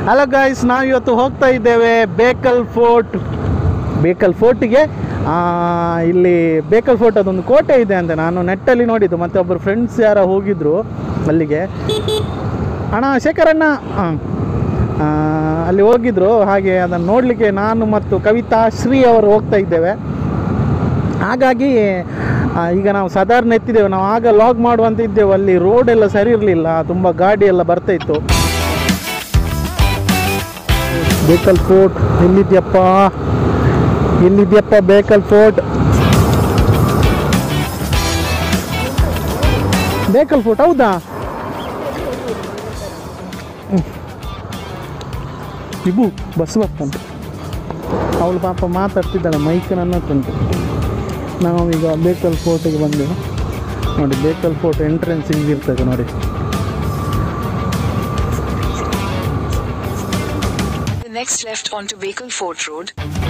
Hello guys ನಾವು ಇವತ್ತು ಹೋಗ್ತಾ ಇದ್ದೇವೆ ಬೇಕಲ್ ಫೋರ್ಟ್ ಬೇಕಲ್ ಫೋರ್ಟಿಗೆ ಇಲ್ಲಿ ಬೇಕಲ್ ಫೋರ್ಟ್ ಅದೊಂದು ಕೋಟೆ ಇದೆ ಅಂತ ನಾನು ನೆಟ್ಟಲ್ಲಿ ನೋಡಿದ್ದು ಮತ್ತು ಒಬ್ಬರು ಫ್ರೆಂಡ್ಸ್ ಯಾರೋ ಹೋಗಿದ್ರು ಅಲ್ಲಿಗೆ ಅಣ್ಣ ಶೇಖರಣ್ಣ ಹಾಂ ಅಲ್ಲಿ ಹೋಗಿದ್ರು ಹಾಗೆ ಅದನ್ನು ನೋಡಲಿಕ್ಕೆ ನಾನು ಮತ್ತು ಕವಿತಾ ಶ್ರೀ ಅವರು ಹೋಗ್ತಾ ಇದ್ದೇವೆ ಹಾಗಾಗಿ ಆ, ಈಗ ನಾವು ಸಾಧಾರಣ ಎತ್ತಿದ್ದೇವೆ ನಾವು ಆಗ ಲಾಗ್ ಮಾಡುವಂತ ಇದ್ದೇವೆ ಅಲ್ಲಿ ರೋಡ್ ಎಲ್ಲ ಸರಿ ಇರಲಿಲ್ಲ ತುಂಬ ಗಾಡಿ ಎಲ್ಲ ಬರ್ತಾ ಇತ್ತು ಬೇಕಲ್ ಫೋರ್ಟ್ ಎಲ್ಲಿದ್ಯಪ್ಪ ಎಲ್ಲಿದ್ಯಪ್ಪ ಬೇಕಲ್ ಫೋರ್ಟ್ ಬೇಕಲ್ ಫೋರ್ಟ್ ಹೌದಾ ಹ್ಮ್. ಇಬು ಬಸ್ ಬರ್ತಂತೆ ಅವಳು ಪಾಪ ಮಾತಾಡ್ತಿದ್ದಾಳೆ ಮೈಕ್ ನನ್ನ ಹತ್ರ ಉಂಟು ನಾವೀಗ ಬೇಕಲ್ ಫೋರ್ಟಿಗೆ ಬಂದೆವು ನೋಡಿ ಬೇಕಲ್ ಫೋರ್ಟ್ ಎಂಟ್ರೆನ್ಸ್ ಹಿಂಗಿರ್ತದೆ ನೋಡಿ The next left onto Bakal Fort Road.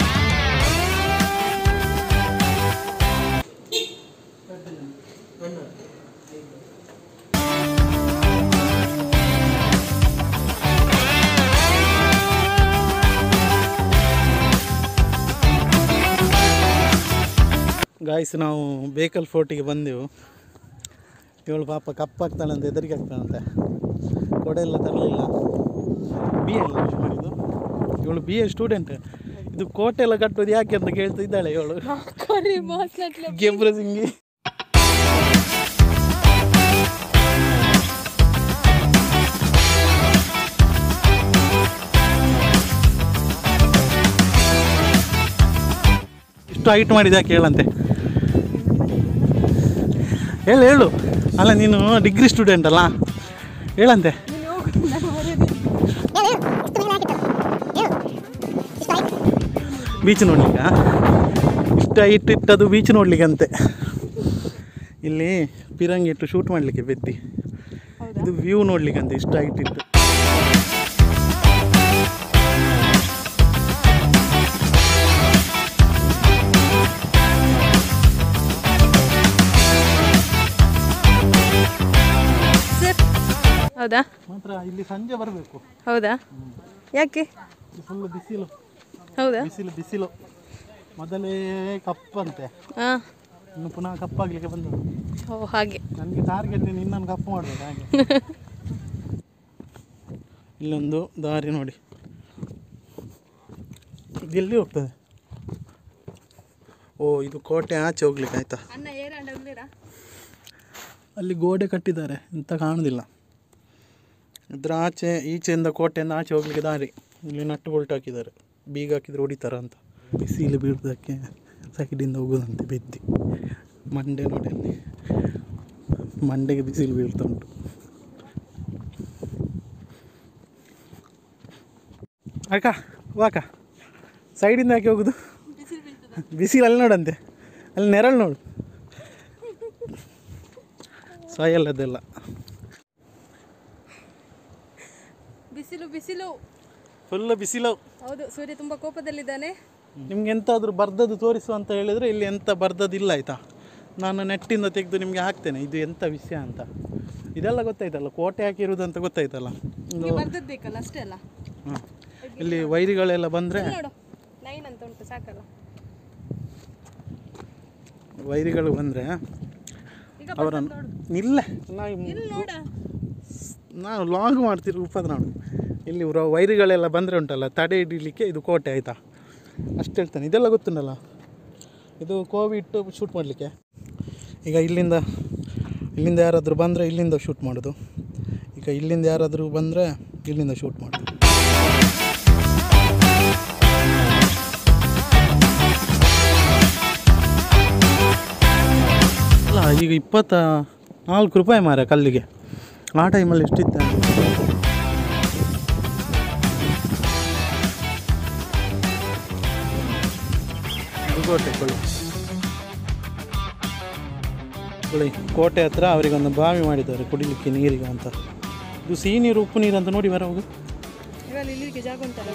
Guys ನಾವು ಬೇಕಲ್ ಫೋರ್ಟಿಗೆ ಬಂದೆವು ಇವಳು ಪಾಪ ಕಪ್ಪಾಗ್ತಾಳಂತೆ ಹೆದರಿಕೆ ಆಗ್ತಾಳಂತೆ ಕೊಡೆ ಎಲ್ಲ ತರಲಿಲ್ಲ ಬಿ ಎ ಮಾಡಿದ್ದು ಇವಳು ಬಿ ಎ ಸ್ಟೂಡೆಂಟ್ ಇದು ಕೋಟೆ ಎಲ್ಲ ಕಟ್ಟೋದು ಯಾಕೆ ಅಂತ ಕೇಳ್ತಾ ಇದ್ದಾಳೆ ಇವಳು ಗೆಬ್ರ ಸಿಂಗಿ ಇಷ್ಟು ಹೈಟ್ ಮಾಡಿದ ಕೇಳಂತೆ ಹೇಳು ಹೇಳು ಅಲ್ಲ ನೀನು ಡಿಗ್ರಿ ಸ್ಟೂಡೆಂಟ್ ಅಲ್ಲ ಹೇಳಂತೆ ಬೀಚ್ ನೋಡ್ಲಿಕ್ಕ ಇಷ್ಟು ಹೈಟ್ ಇಟ್ಟದು ಬೀಚ್ ನೋಡ್ಲಿಕ್ಕೆ ಅಂತೆ ಇಲ್ಲಿ ಪಿರಂಗಿ ಇಟ್ಟು ಶೂಟ್ ಮಾಡಲಿಕ್ಕೆ ಬೆತ್ತಿ ಇದು ವ್ಯೂ ನೋಡ್ಲಿಕ್ಕೆ ಅಂತೆ ಇಷ್ಟು ಹೈಟ್ ಇಟ್ಟು ಹೌದಾ ಮಾತ್ರ ಇಲ್ಲಿ ಸಂಜೆ ಬರಬೇಕು ಹೌದಾ ಯಾಕೆ ಫುಲ್ ಬಿಸಿಲು ಹೌದಾ ಬಿಸಿಲು ಬಿಸಿಲು ಮೊದಲೇ ಕಪ್ಪಂತೆ ಹಾಂ ಇನ್ನು ಪುನಃ ಕಪ್ಪಾಗ್ಲಿಕ್ಕೆ ಬಂದದ್ದು ಓ ಹಾಗೆ ನನಗೆ ಟಾರ್ಗೆಟ್ ಇನ್ನೊಂದು ಕಪ್ಪು ಮಾಡಬೇಕು ಹಾಗೆ ಇಲ್ಲೊಂದು ದಾರಿ ನೋಡಿ ಇದು ಎಲ್ಲಿ ಹೋಗ್ತದೆ ಓ ಇದು ಕೋಟೆ ಆಚೆ ಹೋಗ್ಲಿಕ್ಕೆ ಆಯ್ತಾ ಅನ್ನ ಏರಂಡ ಅಲ್ಲಿ ಗೋಡೆ ಕಟ್ಟಿದ್ದಾರೆ ಎಂತ ಕಾಣುದಿಲ್ಲ ಇದ್ರ ಆಚೆ ಈಚೆಯಿಂದ ಕೋಟೆಯಿಂದ ಆಚೆ ಹೋಗ್ಲಿಕ್ಕೆ ದಾರಿ ಇಲ್ಲಿ ನಟ್ಟು ಬೋಲ್ಟ್ ಹಾಕಿದ್ದಾರೆ ಬೀಗ ಹಾಕಿದ್ರೆ ಹೊಡಿತಾರ ಅಂತ ಬಿಸಿಲು ಬೀಳ್ದಕ್ಕೆ ಸೈಡಿಂದ ಹೋಗೋದಂತೆ ಬೆದ್ದಿ ಮಂಡೆ ನೋಡಿ ಅಲ್ಲಿ ಮಂಡೆಗೆ ಬಿಸಿಲು ಬೀಳ್ತಾ ಉಂಟು ಅಕ್ಕ ವಾಕ ಸೈಡಿಂದ ಯಾಕೆ ಹೋಗುದು ಬಿಸಿಲು ಅಲ್ಲಿ ನೋಡಂತೆ ಅಲ್ಲಿ ನೆರಳು ನೋಡು ಸಾಯಲ್ಲದೆಲ್ಲ ಬಿಸಿಲು ಬಿಸಿಲು ಫುಲ್ ಬಿಸಿಲು ಹೌದು ಸೂರ್ಯ ತುಂಬ ಕೋಪದಲ್ಲಿದ್ದಾನೆ ನಿಮ್ಗೆ ಎಂತಾದರೂ ಬರ್ದದ್ದು ತೋರಿಸು ಅಂತ ಹೇಳಿದರೆ ಇಲ್ಲಿ ಎಂತ ಬರ್ದದ್ದಿಲ್ಲ ಆಯಿತಾ ನಾನು ನೆಟ್ಟಿಂದ ತೆಗೆದು ನಿಮಗೆ ಹಾಕ್ತೇನೆ ಇದು ಎಂಥ ವಿಷಯ ಅಂತ ಇದೆಲ್ಲ ಗೊತ್ತಾಯ್ತಲ್ಲ ಕೋಟೆ ಹಾಕಿರುವುದು ಅಂತ ಗೊತ್ತಾಯ್ತಲ್ಲ ಒಂದು ಬರ್ದದ್ದು ಬೇಕಲ್ಲ ಅಷ್ಟೇ ಅಲ್ಲ ಹಾಂ ಇಲ್ಲಿ ವೈರಿಗಳೆಲ್ಲ ಬಂದರೆ ನೋಡು ನೈನ್ ಅಂತ ಉಂಟು ಸಾಕಲ್ಲ ವೈರಿಗಳು ಬಂದರೆ ಈಗ ಅವರನ್ನು ಇಲ್ಲ ನಾವು ನೋಡ ನಾವು ಲಾಂಗ್ ಮಾಡ್ತಿರೋ ಉಪದ ನಾವು ಇಲ್ಲಿ ಇವ್ರ ವೈರಿಗಳೆಲ್ಲ ಬಂದರೆ ಉಂಟಲ್ಲ ತಡೆ ಹಿಡಿಲಿಕ್ಕೆ ಇದು ಕೋಟೆ ಆಯಿತಾ ಅಷ್ಟು ಹೇಳ್ತಾನೆ ಇದೆಲ್ಲ ಗೊತ್ತುಂಟಲ್ಲ ಇದು ಕೋವಿಡ್ ಶೂಟ್ ಮಾಡಲಿಕ್ಕೆ ಈಗ ಇಲ್ಲಿಂದ ಇಲ್ಲಿಂದ ಯಾರಾದರೂ ಬಂದರೆ ಇಲ್ಲಿಂದ ಶೂಟ್ ಮಾಡೋದು ಈಗ ಇಲ್ಲಿಂದ ಯಾರಾದರೂ ಬಂದರೆ ಇಲ್ಲಿಂದ ಶೂಟ್ ಮಾಡೋದು ಅಲ್ಲ ಈಗ ಇಪ್ಪತ್ತ ನಾಲ್ಕು ರೂಪಾಯಿ ಮಾರ ಕಲ್ಲಿಗೆ ಆ ಟೈಮಲ್ಲಿ ಎಷ್ಟಿತ್ತು ಇದು ಕೋಟೆ ಕೊಳ್ಳಿ ಕೊಳ್ಳಿ ಕೋಟೆ ಹತ್ರ ಅವರಿಗೊಂದು ಬಾವಿ ಮಾಡಿದ್ದಾರೆ ಕುಡಿಲಿಕ್ಕೆ ನೀರಿಗೆ ಅಂತ ಇದು ಸಿಹಿ ನೀರು ಉಪ್ಪು ನೀರು ಅಂತ ನೋಡಿ ಬರ ಹೋಗು ಈಗ ಅಲ್ಲಿ ಇಲ್ಲಿಗೆ ಜಾಗ ಉಂಟಲ್ಲ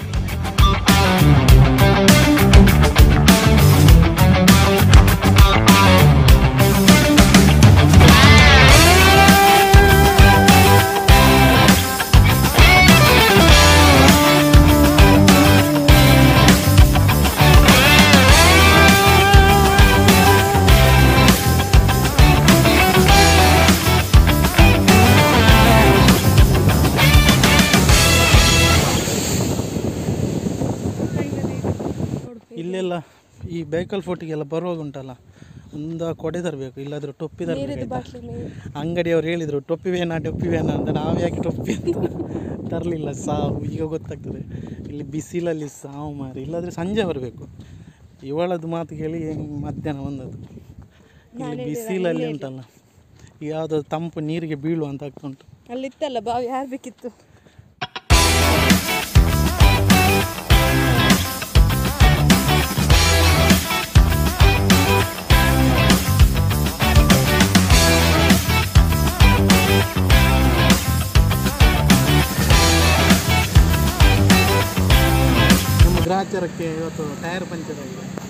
ಇಲ್ಲೆಲ್ಲ ಈ ಬೇಕಲ್ ಫೋರ್ಟಿಗೆಲ್ಲ ಬರುವಾಗ ಉಂಟಲ್ಲ ಒಂದು ಕೊಡೆ ತರಬೇಕು ಇಲ್ಲಾದ್ರೆ ಟೊಪ್ಪಿ ತರಬೇಕು ಬಾಟ್ಲಿ ನೀರು ಅಂಗಡಿಯವ್ರು ಹೇಳಿದರು ಟೊಪ್ಪಿ ವೇನ ಟೊಪ್ಪಿ ವೇನ ಅಂತ ನಾವು ಯಾಕೆ ಟೊಪ್ಪಿ ಅಂತ ತರಲಿಲ್ಲ ಸಾವು ಈಗ ಗೊತ್ತಾಗ್ತದೆ ಇಲ್ಲಿ ಬಿಸಿಲಲ್ಲಿ ಸಾವು ಮಾರಿ ಇಲ್ಲಾದರೆ ಸಂಜೆ ಬರಬೇಕು ಇವಳದು ಮಾತು ಕೇಳಿ ಮಧ್ಯಾಹ್ನ ಬಂದದ್ದು ಇಲ್ಲಿ ಬಿಸಿಲಲ್ಲಿ ಉಂಟಲ್ಲ ಯಾವುದೋ ತಂಪು ನೀರಿಗೆ ಬೀಳು ಅಂತ ಆಗ್ತಾ ಉಂಟು ಅಲ್ಲಿತ್ತಲ್ಲ ಬಾವಿ ಯಾರು ಬೇಕಿತ್ತು ನಮ್ಮ ಗ್ರಾಚಾರಕ್ಕೆ ಇವತ್ತು ಟೈರ್ ಪಂಚರ್ ಆಗಿದೆ